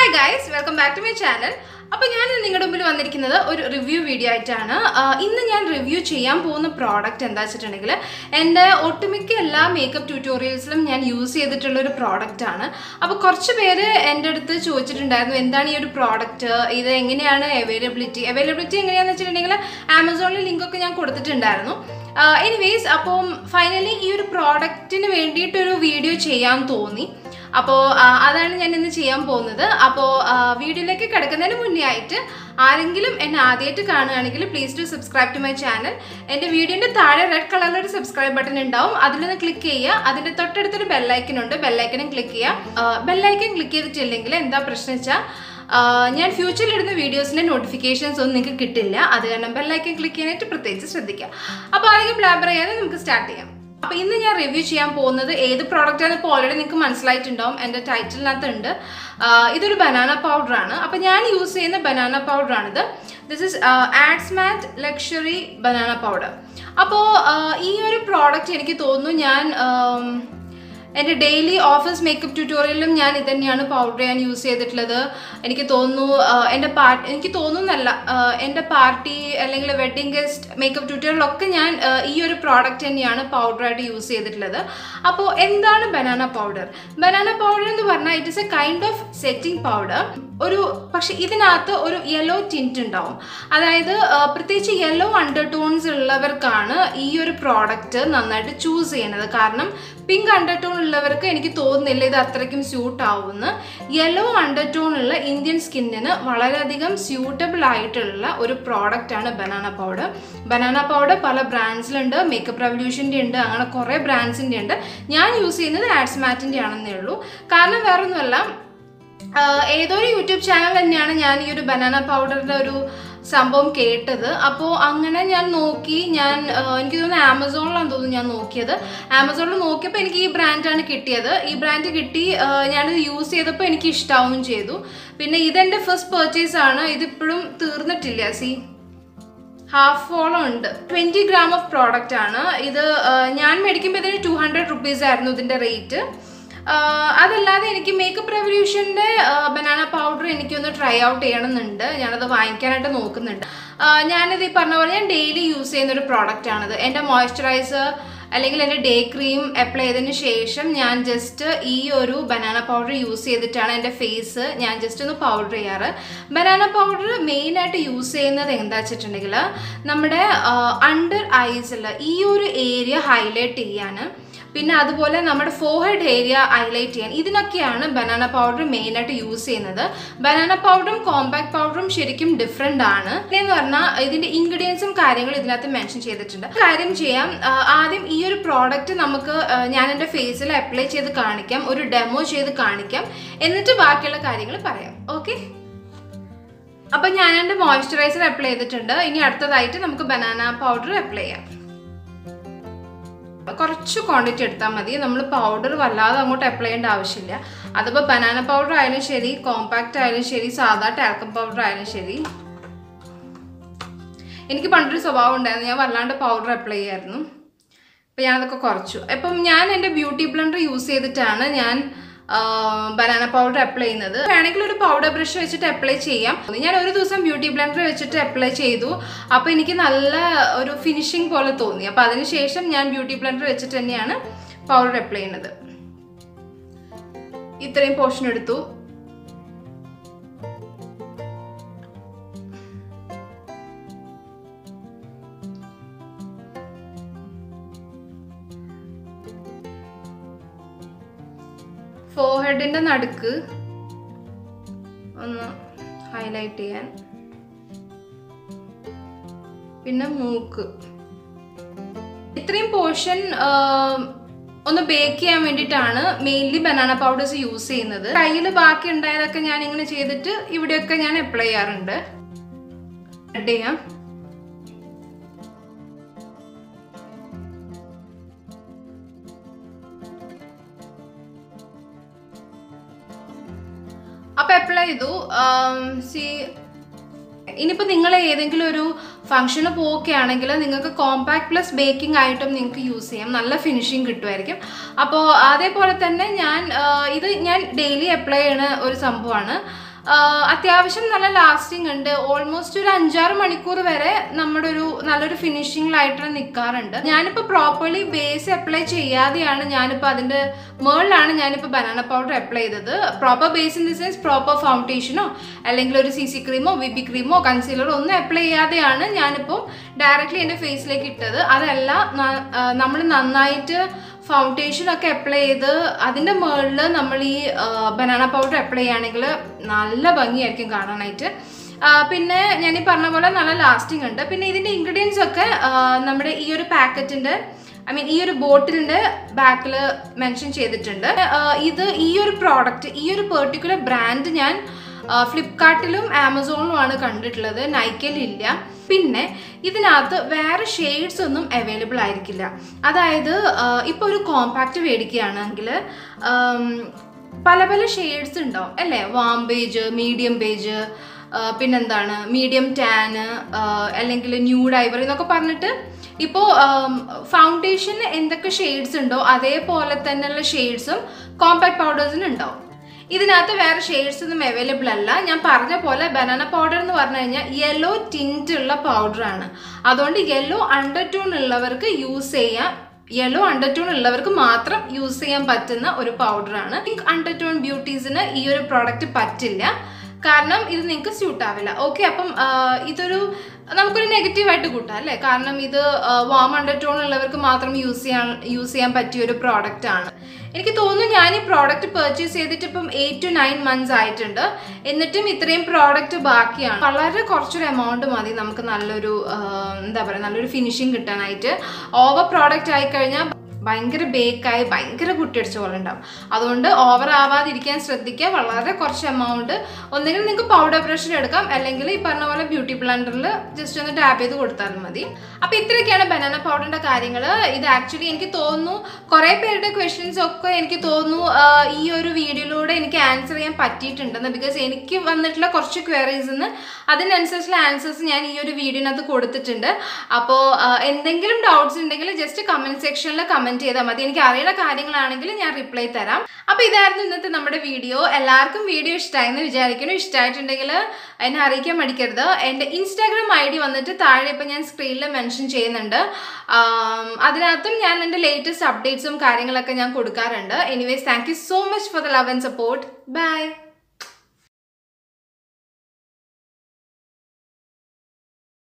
hi guys welcome back to my channel അപ്പോൾ ഞാൻ ഇന്ന് നിങ്ങളുടെ മുമ്പിൽ വന്നിരിക്കുന്നത് ഒരു റിവ്യൂ വീഡിയോ ആയിട്ടാണ് ആ, ഇന്ന് ഞാൻ റിവ്യൂ ചെയ്യാൻ പോകുന്ന പ്രോഡക്റ്റ് എന്താ വെച്ചിട്ടുണ്ടെങ്കിൽ എൻ്റെ ഒട്ടുമിക്ക എല്ലാ മേക്കപ്പ് ട്യൂട്ടോറിയൽസിലും ഞാൻ യൂസ് ചെയ്തിട്ടുള്ള ഒരു പ്രോഡക്റ്റ് ആണ് അപ്പോൾ കുറച്ച് പേര് എൻ്റെ അടുത്ത് ചോദിച്ചിട്ടുണ്ടായിരുന്നു എന്താണ് ഈ ഒരു പ്രോഡക്റ്റ് ഇത് എങ്ങനെയാണ് അവൈലബിലിറ്റി അവൈലബിലിറ്റി എങ്ങനെയാണെന്ന് വെച്ചിട്ടുണ്ടെങ്കിൽ ആമസോണിൽ ലിങ്കൊക്കെ ഞാൻ കൊടുത്തിട്ടുണ്ടായിരുന്നു എനിവേസ് അപ്പം ഫൈനലി ഈ ഒരു പ്രോഡക്റ്റിന് വേണ്ടിയിട്ടൊരു വീഡിയോ ചെയ്യാൻ തോന്നി അപ്പോൾ അതാണ് ഞാൻ ഇന്ന് ചെയ്യാൻ പോകുന്നത് അപ്പോൾ വീഡിയോയിലേക്ക് കിടക്കുന്നതിന് മുന്നേ ആയിട്ട് ആരെങ്കിലും എന്നെ ആദ്യമായിട്ട് കാണുകയാണെങ്കിൽ please to subscribe to my channel എൻ്റെ വീഡിയോൻ്റെ താഴെ റെഡ് കളറിൽ ഒരു സബ്സ്ക്രൈബ് ബട്ടൺ ഉണ്ടാവും അതിലൊന്ന് ക്ലിക്ക് ചെയ്യുക അതിൻ്റെ തൊട്ടടുത്തൊരു ബെല്ലൈക്കൻ ഉണ്ട് ബെല്ലൈക്കനും ക്ലിക്ക് ചെയ്യുക ബെല്ലൈക്കൻ ക്ലിക്ക് ചെയ്തിട്ടില്ലെങ്കിൽ എന്താ പ്രശ്നം വെച്ചാൽ ആഹ് ഞാൻ ഫ്യൂച്ചറിൽ ഇടുന്ന വീഡിയോസിന്റെ നോട്ടിഫിക്കേഷൻസ് ഒന്നും നിങ്ങൾക്ക് കിട്ടില്ല അത് കാരണം ബെല്ലൈക്കൻ ക്ലിക്ക് ചെയ്യാനായിട്ട് പ്രത്യേകിച്ച് ശ്രദ്ധിക്കുക അപ്പോൾ അധികം ബ്ലാബർ ചെയ്യാതെ നമുക്ക് സ്റ്റാർട്ട് ചെയ്യാം അപ്പോൾ ഇന്ന് ഞാൻ റിവ്യൂ ചെയ്യാൻ പോകുന്നത് ഏത് പ്രോഡക്റ്റ് ആണെന്ന് ഇപ്പോൾ ഓൾറെഡി നിങ്ങൾക്ക് മനസ്സിലായിട്ടുണ്ടാവും എൻ്റെ ടൈറ്റിലിനകത്ത് ഉണ്ട് ആഹ് ഇതൊരു ബനാന പൗഡർ ആണ് അപ്പോൾ ഞാൻ യൂസ് ചെയ്യുന്ന ബനാന പൗഡർ ആണിത് this is ads matte luxury banana powder അപ്പോൾ ഈ ഒരു പ്രോഡക്റ്റ് എനിക്ക് തോന്നുന്നു ഞാൻ ആം, എൻ്റെ ഡെയിലി ഓഫീസ് മേക്കപ്പ് ട്യൂട്ടോറിയലിലും ഞാൻ ഇത് തന്നെയാണ് പൗഡർ ഞാൻ യൂസ് ചെയ്തിട്ടുള്ളത് എനിക്ക് തോന്നുന്നു ആഹ് എൻ്റെ പാർട്ടി എനിക്ക് തോന്നുന്നല്ല ആഹ് എൻ്റെ പാർട്ടി അല്ലെങ്കിൽ വെഡ്ഡിങ് ഗസ്റ്റ് മേക്കപ്പ് ട്യൂട്ടോറിയലൊക്കെ ഞാൻ ആഹ് ഈ ഒരു പ്രോഡക്റ്റ് തന്നെയാണ് പൗഡറായിട്ട് യൂസ് ചെയ്തിട്ടുള്ളത് അപ്പോൾ എന്താണ് ബനാന പൗഡർ ബനാന പൗഡർ എന്ന് പറഞ്ഞാൽ it is a kind of setting powder ഒരു പക്ഷെ ഇതിനകത്ത് ഒരു യെല്ലോ ടിൻറ്റ് ഉണ്ടാവും അതായത് ആഹ് പ്രത്യേകിച്ച് യെല്ലോ അണ്ടർ ടോൺസ് ഉള്ളവർക്കാണ് ഈ ഒരു പ്രോഡക്റ്റ് നന്നായിട്ട് ചൂസ് ചെയ്യുന്നത് കാരണം പിങ്ക് അണ്ടർ ടോൺ ഉള്ളവർക്ക് എനിക്ക് തോന്നുന്നില്ല ഇത് അത്രയ്ക്കും സ്യൂട്ട് ആവുമെന്ന് യെല്ലോ അണ്ടർ ടോൺ ഉള്ള ഇന്ത്യൻ സ്കിന്നിന് വളരെയധികം സ്യൂട്ടബിൾ ആയിട്ടുള്ള ഒരു പ്രോഡക്റ്റ് ആണ് ബനാന പൗഡർ ബനാന പൗഡർ പല ബ്രാൻഡ്സിലുണ്ട് മേക്കപ്പ് റെവല്യൂഷൻ്റെ ഉണ്ട് അങ്ങനെ കുറേ ബ്രാൻഡ്സിൻ്റെ ഉണ്ട് ഞാൻ യൂസ് ചെയ്യുന്നത് ആഡ്സ്മാറ്റിൻ്റെ ആണെന്നേ ഉള്ളൂ കാരണം വേറൊന്നുമല്ല ആഹ് ഏതോ ഒരു യൂട്യൂബ് ചാനൽ തന്നെയാണ് ഞാൻ ഈ ഒരു ബനാന പൗഡറിൻ്റെ ഒരു സംഭവം കേട്ടത് അപ്പോൾ അങ്ങനെ ഞാൻ നോക്കി ഞാൻ ആഹ് എനിക്ക് തോന്നുന്നു ആമസോണിലാണെന്ന് തോന്നുന്നു ഞാൻ നോക്കിയത് ആമസോണിൽ നോക്കിയപ്പോൾ എനിക്ക് ഈ ബ്രാൻഡാണ് കിട്ടിയത് ഈ ബ്രാൻഡ് കിട്ടി ആഹ് ഞാനിത് യൂസ് ചെയ്തപ്പോൾ എനിക്ക് ഇഷ്ടാവുകയും ചെയ്തു പിന്നെ ഇതെൻ്റെ ഫസ്റ്റ് പർച്ചേസ് ആണ് ഇതിപ്പോഴും തീർന്നിട്ടില്ല സി ഹാഫോളം ഉണ്ട് ട്വൻറ്റി ഗ്രാം ഓഫ് പ്രോഡക്റ്റ് ആണ് ഇത് ആഹ് ഞാൻ മേടിക്കുമ്പോൾ ഇതിന് ടു ഹൺഡ്രഡ് റുപ്പീസ് ആയിരുന്നു ഇതിൻ്റെ റേറ്റ് അതല്ലാതെ എനിക്ക് മേക്കപ്പ് റെവല്യൂഷൻ്റെ ബനാന പൗഡർ എനിക്കൊന്ന് ട്രൈ ഔട്ട് ചെയ്യണമെന്നുണ്ട് ഞാനത് വാങ്ങിക്കാനായിട്ട് നോക്കുന്നുണ്ട് ആഹ് ഞാനിത് ഈ പറഞ്ഞ പോലെ ഞാൻ ഡെയിലി യൂസ് ചെയ്യുന്ന ഒരു പ്രോഡക്റ്റ് ആണിത് എൻ്റെ മോയ്സ്ചറൈസർ അല്ലെങ്കിൽ എൻ്റെ ഡേ ക്രീം അപ്ലൈ ചെയ്തതിന് ശേഷം ഞാൻ ജസ്റ്റ് ഈ ഒരു ബനാന പൗഡർ യൂസ് ചെയ്തിട്ടാണ് എൻ്റെ ഫേസ് ഞാൻ ജസ്റ്റ് ഒന്ന് പൗഡർ ചെയ്യാറ് ബനാന പൗഡർ മെയിനായിട്ട് യൂസ് ചെയ്യുന്നത് എന്താ വെച്ചിട്ടുണ്ടെങ്കിൽ നമ്മുടെ അണ്ടർ ഐസിൽ ഈ ഒരു ഏരിയ ഹൈലൈറ്റ് ചെയ്യാൻ പിന്നെ അതുപോലെ നമ്മുടെ ഫോഹെഡ് ഏരിയ ഹൈലൈറ്റ് ചെയ്യാൻ ഇതിനൊക്കെയാണ് ബനാന പൗഡർ മെയിനായിട്ട് യൂസ് ചെയ്യുന്നത് ബനാന പൗഡറും കോമ്പാക്ട് പൗഡറും ശരിക്കും ഡിഫറെൻ്റ് ആണ് എന്ന് പറഞ്ഞാൽ ഇതിൻ്റെ ഇൻഗ്രീഡിയൻസും കാര്യങ്ങളും ഇതിനകത്ത് മെൻഷൻ ചെയ്തിട്ടുണ്ട് കാര്യം ചെയ്യാം ആ, ആദ്യം ഈ ഒരു പ്രോഡക്റ്റ് നമുക്ക് ആ, ഞാൻ എൻ്റെ ഫേസിൽ അപ്ലൈ ചെയ്ത് കാണിക്കാം ഒരു ഡെമോ ചെയ്ത് കാണിക്കാം എന്നിട്ട് ബാക്കിയുള്ള കാര്യങ്ങൾ പറയാം ഓക്കെ അപ്പം ഞാൻ എൻ്റെ മോയ്സ്ചറൈസർ അപ്ലൈ ചെയ്തിട്ടുണ്ട് ഇനി അടുത്തതായിട്ട് നമുക്ക് ബനാന പൗഡർ അപ്ലൈ ചെയ്യാം കുറച്ച് ക്വാണ്ടിറ്റി എടുത്താൽ മതി നമ്മൾ പൗഡർ വല്ലാതെ അങ്ങോട്ട് അപ്ലൈ ചെയ്യേണ്ട ആവശ്യമില്ല അതിപ്പോൾ ബനാന പൗഡർ ആയാലും ശരി കോമ്പാക്റ്റ് ആയാലും ശരി സാധാ ടാൽക്കം പൗഡർ ആയാലും ശരി എനിക്ക് പണ്ടൊരു സ്വഭാവം ഉണ്ടായിരുന്നു ഞാൻ വല്ലാണ്ട് പൗഡർ അപ്ലൈ ചെയ്യായിരുന്നു അപ്പം ഞാനതൊക്കെ കുറച്ചു ഇപ്പം ഞാൻ എൻ്റെ ബ്യൂട്ടി ബ്ലണ്ടർ യൂസ് ചെയ്തിട്ടാണ് ഞാൻ ബനാന പൗഡർ അപ്ലൈ ചെയ്യുന്നത് വേണമെങ്കിൽ ഒരു പൗഡർ ബ്രഷ് വെച്ചിട്ട് അപ്ലൈ ചെയ്യാം ഞാൻ ഒരു ദിവസം ബ്യൂട്ടി ബ്ലണ്ടർ വെച്ചിട്ട് അപ്ലൈ ചെയ്തു അപ്പോൾ എനിക്ക് നല്ല ഒരു ഫിനിഷിങ് പോലെ തോന്നി അപ്പോൾ അതിനുശേഷം ഞാൻ ബ്യൂട്ടി ബ്ലണ്ടർ വെച്ചിട്ട് തന്നെയാണ് പൗഡർ അപ്ലൈ ചെയ്യുന്നത് ഇത്രയും പോർഷൻ എടുത്തു ഫോർഹെഡിന്റെ നടുക്ക് ഒന്ന് ഹൈലൈറ്റ് ചെയ്യാൻ പിന്നെ മൂക്ക് ഇത്രയും പോർഷൻ ഒന്ന് ബേക്ക് ചെയ്യാൻ വേണ്ടിയിട്ടാണ് മെയിൻലി ബനാന പൗഡേഴ്സ് യൂസ് ചെയ്യുന്നത് കയ്യിൽ ബാക്കി ഉണ്ടായതൊക്കെ ഞാൻ ഇങ്ങനെ ചെയ്തിട്ട് ഇവിടെയൊക്കെ ഞാൻ അപ്ലൈ ചെയ്യാറുണ്ട് ആഡ് ചെയ്യാം അപ്പൊ അപ്ലൈ ചെയ്തു സി ഇനിയിപ്പോൾ നിങ്ങൾ ഏതെങ്കിലും ഒരു ഫംഗ്ഷന് പോവുകയാണെങ്കിൽ നിങ്ങൾക്ക് കോമ്പാക്ട് പ്ലസ് ബേക്കിംഗ് ആയിട്ടും നിങ്ങൾക്ക് യൂസ് ചെയ്യാം നല്ല ഫിനിഷിങ് കിട്ടുമായിരിക്കും അപ്പോൾ അതേപോലെ തന്നെ ഞാൻ ആ, ഇത് ഞാൻ ഡെയിലി അപ്ലൈ ചെയ്യണ ഒരു സംഭവമാണ് ആഹ് അത്യാവശ്യം നല്ല ലാസ്റ്റിംഗ് ഉണ്ട് ഓൾമോസ്റ്റ് ഒരു അഞ്ചാറ് മണിക്കൂർ വരെ നമ്മുടെ ഒരു നല്ലൊരു ഫിനിഷിങ്ങിലായിട്ട് നിൽക്കാറുണ്ട് ഞാനിപ്പോൾ പ്രോപ്പർലി ബേസ് അപ്ലൈ ചെയ്യാതെയാണ് ഞാനിപ്പോൾ അതിൻ്റെ മേളിലാണ് ഞാനിപ്പോൾ ബനാന പൗഡർ അപ്ലൈ ചെയ്തത് proper base in the sense proper ഫൗണ്ടേഷനോ അല്ലെങ്കിൽ ഒരു സി സി ക്രീമോ ബി ബി ക്രീമോ കൺസീലറോ ഒന്നും അപ്ലൈ ചെയ്യാതെയാണ് ഞാനിപ്പോൾ ഡയറക്റ്റ്ലി എൻ്റെ ഫേസിലേക്ക് ഇട്ടത് അതല്ല നമ്മൾ നന്നായിട്ട് ഫൗണ്ടേഷൻ ഒക്കെ അപ്ലൈ ചെയ്ത് അതിൻ്റെ മുകളിൽ നമ്മൾ ഈ ബനാന പൗഡർ അപ്ലൈ ചെയ്യുകയാണെങ്കിൽ നല്ല ഭംഗിയായിരിക്കും കാണാനായിട്ട് ആ, പിന്നെ ഞാൻ ഈ പറഞ്ഞ പോലെ നല്ല ലാസ്റ്റിംഗ് ഉണ്ട് പിന്നെ ഇതിൻ്റെ ഇൻഗ്രീഡിയൻസ് ഒക്കെ ആ, നമ്മുടെ ഈ ഒരു പാക്കറ്റിൻ്റെ ഐ മീൻ ഈ ഒരു ബോട്ടിലിൻ്റെ ബാക്കിൽ മെൻഷൻ ചെയ്തിട്ടുണ്ട് ആ, ഇത് ഈ ഒരു പ്രോഡക്റ്റ് ഈ ഒരു പെർട്ടിക്കുലർ ബ്രാൻഡ് ഞാൻ ഫ്ലിപ്കാർട്ടിലും ആമസോണിലുമാണ് കണ്ടിട്ടുള്ളത് നൈക്കയിലില്ല പിന്നെ ഇതിനകത്ത് വേറെ ഷെയ്ഡ്സ് ഒന്നും അവൈലബിൾ ആയിരിക്കില്ല അതായത് ഇപ്പോൾ ഒരു കോമ്പാക്റ്റ് മേടിക്കുകയാണെങ്കിൽ പല പല ഷെയ്ഡ്സ് ഉണ്ടാവും അല്ലേ വാം പേജ് മീഡിയം പേജ് പിന്നെന്താണ് മീഡിയം ടാന് അല്ലെങ്കിൽ ന്യൂഡ് ഐവറി എന്നൊക്കെ പറഞ്ഞിട്ട് ഇപ്പോൾ ഫൗണ്ടേഷന് എന്തൊക്കെ ഷെയ്ഡ്സ് ഉണ്ടോ അതേപോലെ തന്നെയുള്ള ഷെയ്ഡ്സും കോമ്പാക്ട് പൗഡേഴ്സിന് ഉണ്ടാവും ഇതിനകത്ത് വേറെ ഷെയ്ഡ്സ് ഒന്നും അവൈലബിൾ അല്ല ഞാൻ പറഞ്ഞ പോലെ ബനാന പൗഡർ എന്ന് പറഞ്ഞു കഴിഞ്ഞാൽ യെല്ലോ ടിൻറ്റ് ഉള്ള പൗഡറാണ് അതുകൊണ്ട് യെല്ലോ അണ്ടർടോൺ ഉള്ളവർക്ക് യൂസ് ചെയ്യാം യെല്ലോ അണ്ടർടോൺ ഉള്ളവർക്ക് മാത്രം യൂസ് ചെയ്യാൻ പറ്റുന്ന ഒരു പൗഡറാണ് പിങ്ക് അണ്ടർടോൺ ബ്യൂട്ടീസിന് ഈ ഒരു പ്രോഡക്റ്റ് പറ്റില്ല കാരണം ഇത് നിങ്ങൾക്ക് സ്യൂട്ട് ആവില്ല ഓക്കെ അപ്പം ആ, ഇതൊരു നമുക്കൊരു നെഗറ്റീവായിട്ട് കൂട്ടാം അല്ലേ കാരണം ഇത് വാം അണ്ടർടോൺ ഉള്ളവർക്ക് മാത്രം യൂസ് ചെയ്യാൻ യൂസ് ചെയ്യാൻ പറ്റിയ ഒരു പ്രോഡക്റ്റ് ആണ് എനിക്ക് തോന്നുന്നു ഞാൻ ഈ പ്രോഡക്റ്റ് പർച്ചേസ് ചെയ്തിട്ട് ഇപ്പം എയ്റ്റ് ടു നയൻ മന്ത്സ് ആയിട്ടുണ്ട് എന്നിട്ടും ഇത്രയും പ്രോഡക്റ്റ് ബാക്കിയാണ് വളരെ കുറച്ചൊരു എമൗണ്ട് മതി നമുക്ക് നല്ലൊരു ആ, എന്താ പറയുക നല്ലൊരു ഫിനിഷിങ് കിട്ടാനായിട്ട് ഓവർ പ്രോഡക്റ്റ് ആയി കഴിഞ്ഞാൽ ഭയങ്കര ബേക്കായി ഭയങ്കര കുട്ടിയടിച്ച പോലെ ഉണ്ടാവും അതുകൊണ്ട് ഓവർ ആവാതിരിക്കാൻ ശ്രദ്ധിക്കുക വളരെ കുറച്ച് എമൗണ്ട് ഒന്നുകിൽ നിങ്ങൾക്ക് പൗഡർ ബ്രഷിൽ എടുക്കാം അല്ലെങ്കിൽ ഈ പറഞ്ഞ പോലെ ബ്യൂട്ടി ബ്ലണ്ടറിൽ ജസ്റ്റ് ഒന്ന് ടാപ്പ് ചെയ്ത് കൊടുത്താലും മതി അപ്പോൾ ഇത്രയൊക്കെയാണ് ബനാന പൗഡറിൻ്റെ കാര്യങ്ങൾ ഇത് ആക്ച്വലി എനിക്ക് തോന്നുന്നു കുറേ പേരുടെ ക്വസ്റ്റ്യൻസ് ഒക്കെ എനിക്ക് തോന്നുന്നു ആ, ഈ ഒരു വീഡിയോയിലൂടെ എനിക്ക് ആൻസർ ചെയ്യാൻ പറ്റിയിട്ടുണ്ടെന്ന് ബിക്കോസ് എനിക്ക് വന്നിട്ടുള്ള കുറച്ച് ക്വയറീസിന് അതിനനുസരിച്ചുള്ള ആൻസേഴ്സ് ഞാൻ ഈ ഒരു വീഡിയോനകത്ത് കൊടുത്തിട്ടുണ്ട് അപ്പോൾ എന്തെങ്കിലും ഡൗട്ട്സ് ഉണ്ടെങ്കിൽ ജസ്റ്റ് കമൻറ്റ് സെക്ഷനിൽ കമൻറ്റ് ചെയ്താൽ മതി എനിക്ക് അറിയുന്ന കാര്യങ്ങളാണെങ്കിൽ ഞാൻ റിപ്ലൈ തരാം അപ്പോൾ ഇതായിരുന്നു ഇന്നത്തെ നമ്മുടെ വീഡിയോ എല്ലാവർക്കും വീഡിയോ ഇഷ്ടമായെന്ന് വിചാരിക്കുന്നു ഇഷ്ടമായിട്ടുണ്ടെങ്കിൽ എന്നെ അറിയിക്കാൻ മടിക്കരുത് എൻ്റെ ഇൻസ്റ്റാഗ്രാം ഐ ഡി വന്നിട്ട് താഴെ ഇപ്പം ഞാൻ സ്ക്രീനിൽ മെൻഷൻ ചെയ്യുന്നുണ്ട് ആം, അതിനകത്തും ഞാൻ എൻ്റെ ലേറ്റസ്റ്റ് അപ്ഡേറ്റ്സും കാര്യങ്ങളൊക്കെ ഞാൻ കൊടുക്കാറുണ്ട് anyways thank you so much for the love and support by